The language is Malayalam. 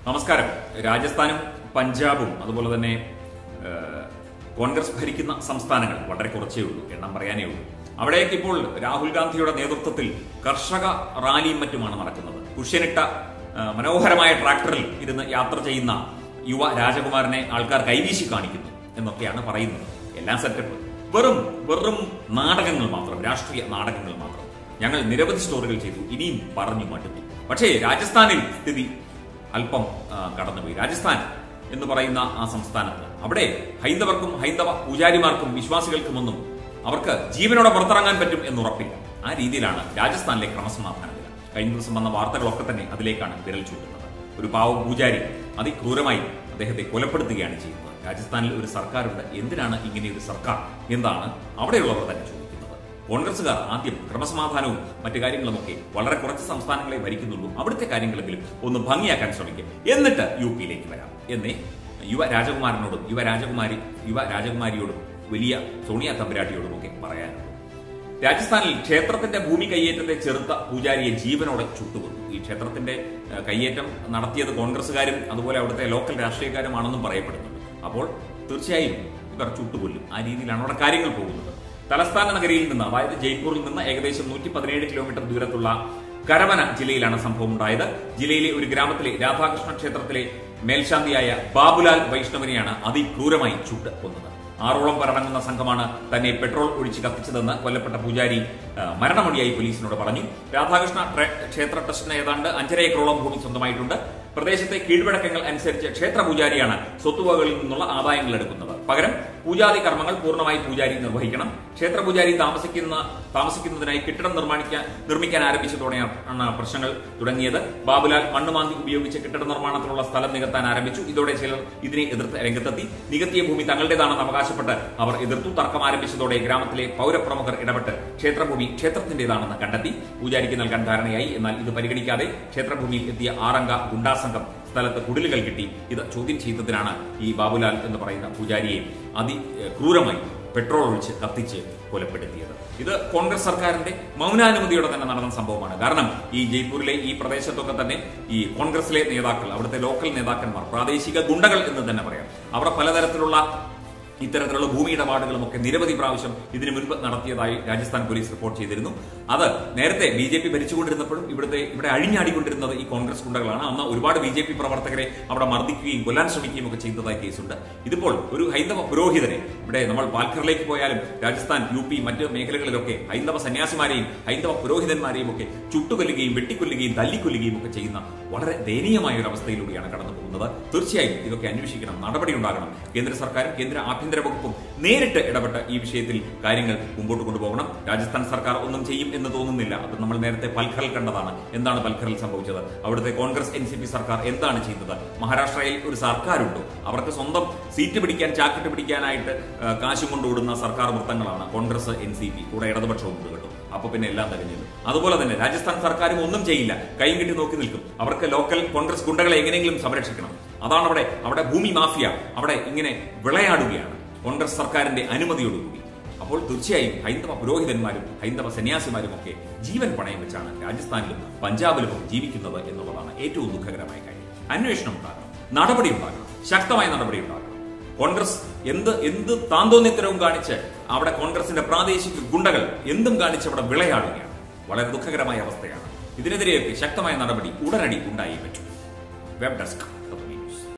നമസ്കാരം രാജസ്ഥാനും പഞ്ചാബും അതുപോലെ തന്നെ ഏഹ്, കോൺഗ്രസ് ഭരിക്കുന്ന സംസ്ഥാനങ്ങൾ വളരെ കുറച്ചേ ഉള്ളൂ എണ്ണം പറയാനേ ഉള്ളൂ അവിടേക്ക് ഇപ്പോൾ രാഹുൽ ഗാന്ധിയുടെ നേതൃത്വത്തിൽ കർഷക റാലിയും മറ്റുമാണ് നടക്കുന്നത് കുഷ്യനിട്ട ഏഹ്, മനോഹരമായ ട്രാക്ടറിൽ ഇരുന്ന് യാത്ര ചെയ്യുന്ന യുവ രാജകുമാരനെ ആൾക്കാർ കൈവീശി കാണിക്കുന്നു എന്നൊക്കെയാണ് പറയുന്നത് എല്ലാം സെറ്റപ്പ് വെറും വെറും നാടകങ്ങൾ മാത്രം രാഷ്ട്രീയ നാടകങ്ങൾ മാത്രം ഞങ്ങൾ നിരവധി സ്റ്റോറികൾ ചെയ്തു ഇനിയും പറഞ്ഞു മടുത്തു പക്ഷേ രാജസ്ഥാനിൽ സ്ഥിതി അല്പം ആ, കടന്നുപോയി രാജസ്ഥാൻ എന്ന് പറയുന്ന ആ സംസ്ഥാനത്ത് അവിടെ ഹൈന്ദവർക്കും ഹൈന്ദവ പൂജാരിമാർക്കും വിശ്വാസികൾക്കുമൊന്നും അവർക്ക് ജീവനോടെ പുറത്തിറങ്ങാൻ പറ്റും എന്ന് ഉറപ്പില്ല ആ രീതിയിലാണ് രാജസ്ഥാനിലെ ക്രമസമാധാന നില കഴിഞ്ഞ ദിവസം വന്ന വാർത്തകളൊക്കെ തന്നെ അതിലേക്കാണ് വിരൽ ചൂണ്ടുന്നത് ഒരു പാവം പൂജാരി അതിക്രൂരമായി അദ്ദേഹത്തെ കൊലപ്പെടുത്തുകയാണ് ചെയ്യുന്നത് രാജസ്ഥാനിൽ ഒരു സർക്കാരുണ്ട് എന്തിനാണ് ഇങ്ങനെ ഒരു സർക്കാർ എന്താണ് അവിടെയുള്ളവർ തന്നെ ചോദിക്കുന്നത് കോൺഗ്രസുകാർ ആദ്യം ക്രമസമാധാനവും മറ്റു കാര്യങ്ങളുമൊക്കെ വളരെ കുറച്ച് സംസ്ഥാനങ്ങളെ ഭരിക്കുന്നുള്ളൂ അവിടുത്തെ കാര്യങ്ങളെങ്കിലും ഒന്ന് ഭംഗിയാക്കാൻ ശ്രമിക്കും എന്നിട്ട് യു പിയിലേക്ക് വരാം എന്നേ യുവ രാജകുമാരനോടും യുവ രാജകുമാരി യുവ രാജകുമാരിയോടും വലിയ സോണിയ തമ്പുരാട്ടിയോടും ഒക്കെ പറയാനുള്ളൂ രാജസ്ഥാനിൽ ക്ഷേത്രത്തിന്റെ ഭൂമി കയ്യേറ്റത്തെ ചെറുത്ത പൂജാരിയെ ജീവനോടെ ചുട്ടുകൊന്നു ഈ ക്ഷേത്രത്തിന്റെ ഏഹ്, കയ്യേറ്റം നടത്തിയത് കോൺഗ്രസുകാരും അതുപോലെ അവിടുത്തെ ലോക്കൽ രാഷ്ട്രീയക്കാരുമാണെന്നും പറയപ്പെടുന്നുണ്ട് അപ്പോൾ തീർച്ചയായും ഇവർ ചുട്ടുകൊല്ലും ആ രീതിയിലാണ് അവിടെ കാര്യങ്ങൾ പോകുന്നത് തലസ്ഥാന നഗരിയിൽ നിന്ന് അതായത് ജയ്പൂരിൽ നിന്ന് ഏകദേശം നൂറ്റി പതിനേഴ് കിലോമീറ്റർ ദൂരത്തുള്ള കരവന ജില്ലയിലാണ് സംഭവം ഉണ്ടായത് ജില്ലയിലെ ഒരു ഗ്രാമത്തിലെ രാധാകൃഷ്ണ ക്ഷേത്രത്തിലെ മേൽശാന്തിയായ ബാബുലാൽ വൈഷ്ണവനെയാണ് അതിക്രൂരമായി ചുട്ട് കൊന്നത് ആറോളം പേരടങ്ങുന്ന സംഘമാണ് തന്നെ പെട്രോൾ ഒഴിച്ച് കത്തിച്ചതെന്ന് കൊല്ലപ്പെട്ട പൂജാരി ആ, മരണമൊഴിയായി പോലീസിനോട് പറഞ്ഞു രാധാകൃഷ്ണ ട്ര- ക്ഷേത്ര ട്രസ്റ്റിന് ഏതാണ്ട് അഞ്ചര ഏക്കറോളം ഭൂമി സ്വന്തമായിട്ടുണ്ട് പ്രദേശത്തെ കീഴ്വഴക്കങ്ങൾ അനുസരിച്ച് ക്ഷേത്ര പൂജാരിയാണ് സ്വത്തുവകകളിൽ നിന്നുള്ള ആദായങ്ങൾ എടുക്കുന്നത് പകരം പൂജാതി കർമ്മങ്ങൾ പൂർണ്ണമായി പൂജാരി നിർവഹിക്കണം ക്ഷേത്ര പൂജാരി താമസിക്കുന്ന താമസിക്കുന്നതിനായി കെട്ടിടം നിർമ്മാണിക്കാൻ നിർമ്മിക്കാൻ ആരംഭിച്ചതോടെയാണ് പ്രശ്നങ്ങൾ തുടങ്ങിയത് ബാബുലാൽ മണ്ണുമാന്തി ഉപയോഗിച്ച് കെട്ടിട നിർമ്മാണത്തിനുള്ള സ്ഥലം നികത്താൻ ആരംഭിച്ചു ഇതോടെ ചിലർ ഇതിനെ എതിർത്ത് രംഗത്തെത്തി നികത്തിയ ഭൂമി തങ്ങളുടേതാണെന്ന് അവകാശപ്പെട്ട് അവർ എതിർത്തു തർക്കം ആരംഭിച്ചതോടെ ഗ്രാമത്തിലെ പൗരപ്രമുഖർ ഇടപെട്ട് ക്ഷേത്രഭൂമി ക്ഷേത്രത്തിന്റേതാണെന്ന് കണ്ടെത്തി പൂജാരിക്ക് നൽകാൻ ധാരണയായി എന്നാൽ ഇത് പരിഗണിക്കാതെ ക്ഷേത്രഭൂമിയിൽ എത്തിയ ആറംഗ ഗുണ്ടാസംഘം സ്ഥലത്ത് കുടിലുകൾ കിട്ടി ഇത് ചോദ്യം ചെയ്തതിനാണ് ഈ ബാബുലാൽ എന്ന് പറയുന്ന പൂജാരിയെ അതി ഏഹ്, ക്രൂരമായി പെട്രോൾ ഒഴിച്ച് കത്തിച്ച് കൊലപ്പെടുത്തിയത് ഇത് കോൺഗ്രസ് സർക്കാരിന്റെ മൗനാനുമതിയോടെ തന്നെ നടന്ന സംഭവമാണ് കാരണം ഈ ജയ്പൂരിലെ ഈ പ്രദേശത്തൊക്കെ തന്നെ ഈ കോൺഗ്രസിലെ നേതാക്കൾ അവിടുത്തെ ലോക്കൽ നേതാക്കന്മാർ പ്രാദേശിക ഗുണ്ടകൾ എന്ന് തന്നെ പറയാം അവിടെ പലതരത്തിലുള്ള ഇത്തരത്തിലുള്ള ഭൂമി ഇടപാടുകളും ഒക്കെ നിരവധി പ്രാവശ്യം ഇതിനു മുൻപ് നടത്തിയതായി രാജസ്ഥാൻ പോലീസ് റിപ്പോർട്ട് ചെയ്തിരുന്നു അത് നേരത്തെ ബി ജെ പി ഭരിച്ചുകൊണ്ടിരുന്നപ്പോഴും ഇവിടുത്തെ ഇവിടെ അഴിഞ്ഞാടിക്കൊണ്ടിരുന്നത് ഈ കോൺഗ്രസ് ഗുണ്ടകളാണ് അന്ന് ഒരുപാട് ബി ജെ പി പ്രവർത്തകരെ അവിടെ മർദ്ദിക്കുകയും കൊല്ലാൻ ശ്രമിക്കുകയും ഒക്കെ ചെയ്തതായി കേസുണ്ട് ഇതിപ്പോൾ ഒരു ഹൈന്ദവ പുരോഹിതനെ ഇവിടെ നമ്മൾ പാൽഘറിലേക്ക് പോയാലും രാജസ്ഥാൻ യു പി മറ്റ് മേഖലകളിലൊക്കെ ഹൈന്ദവ സന്യാസിമാരെയും ഹൈന്ദവ പുരോഹിതന്മാരെയും ഒക്കെ ചുട്ടുകൊല്ലുകയും വെട്ടിക്കൊല്ലുകയും തല്ലിക്കൊല്ലുകയും ഒക്കെ ചെയ്യുന്ന വളരെ ദയനീയമായ ഒരു അവസ്ഥയിലൂടെയാണ് കടന്നു പോകുന്നത് തീർച്ചയായും ഇതൊക്കെ അന്വേഷിക്കണം നടപടി ഉണ്ടാകണം കേന്ദ്ര സർക്കാരും കേന്ദ്ര ആഭ്യന്തര വകുപ്പും നേരിട്ട് ഇടപെട്ട് ഈ വിഷയത്തിൽ കാര്യങ്ങൾ മുമ്പോട്ട് കൊണ്ടുപോകണം രാജസ്ഥാൻ സർക്കാർ ഒന്നും ചെയ്യും എന്ന് തോന്നുന്നില്ല അത് നമ്മൾ നേരത്തെ പൽഘറിൽ കണ്ടതാണ് എന്താണ് പൽഘറിൽ സംഭവിച്ചത് അവിടുത്തെ കോൺഗ്രസ് എൻ സി പി സർക്കാർ എന്താണ് ചെയ്തത് മഹാരാഷ്ട്രയിൽ ഒരു സർക്കാരുണ്ടോ അവർക്ക് സ്വന്തം സീറ്റ് പിടിക്കാൻ ചാക്കിട്ട് പിടിക്കാനായിട്ട് ആ, കാശും കൊണ്ടുവിടുന്ന സർക്കാർ വൃത്തങ്ങളാണ് കോൺഗ്രസ് എൻ സി പി കൂടെ ഇടതുപക്ഷവും ഉണ്ട് കേട്ടോ അപ്പൊ പിന്നെ എല്ലാം തികഞ്ഞത് അതുപോലെ തന്നെ രാജസ്ഥാൻ സർക്കാരും ഒന്നും ചെയ്യില്ല കൈയും കെട്ടി നോക്കി നിൽക്കും അവർക്ക് ലോക്കൽ കോൺഗ്രസ് ഗുണ്ടകളെ എങ്ങനെയെങ്കിലും സംരക്ഷിക്കണം അതാണ് അവിടെ അവിടെ ഭൂമി മാഫിയ അവിടെ ഇങ്ങനെ വിളയാടുകയാണ് കോൺഗ്രസ് സർക്കാരിന്റെ അനുമതിയോടുകൂടി അപ്പോൾ തീർച്ചയായും ഹൈന്ദവ പുരോഹിതന്മാരും ഹൈന്ദവ സന്യാസിമാരും ഒക്കെ ജീവൻ പണയം വെച്ചാണ് രാജസ്ഥാനിലും പഞ്ചാബിലും ഒക്കെ ജീവിക്കുന്നത് എന്നുള്ളതാണ് ഏറ്റവും ദുഃഖകരമായ കാര്യം അന്വേഷണം ഉണ്ടാകണം നടപടി ഉണ്ടാകണം ശക്തമായ നടപടി ഉണ്ടാകണം കോൺഗ്രസ് എന്ത് എന്ത് താന്തോന്നിത്തരവും കാണിച്ച് അവിടെ കോൺഗ്രസിന്റെ പ്രാദേശിക ഗുണ്ടകൾ എന്തും കാണിച്ച് അവിടെ വിളയാടുകയാണ് വളരെ ദുഃഖകരമായ അവസ്ഥയാണ് ഇതിനെതിരെയൊക്കെ ശക്തമായ നടപടി ഉടനടി ഉണ്ടായേ പറ്റൂ വെബ് ഡെസ്ക് ന്യൂസ്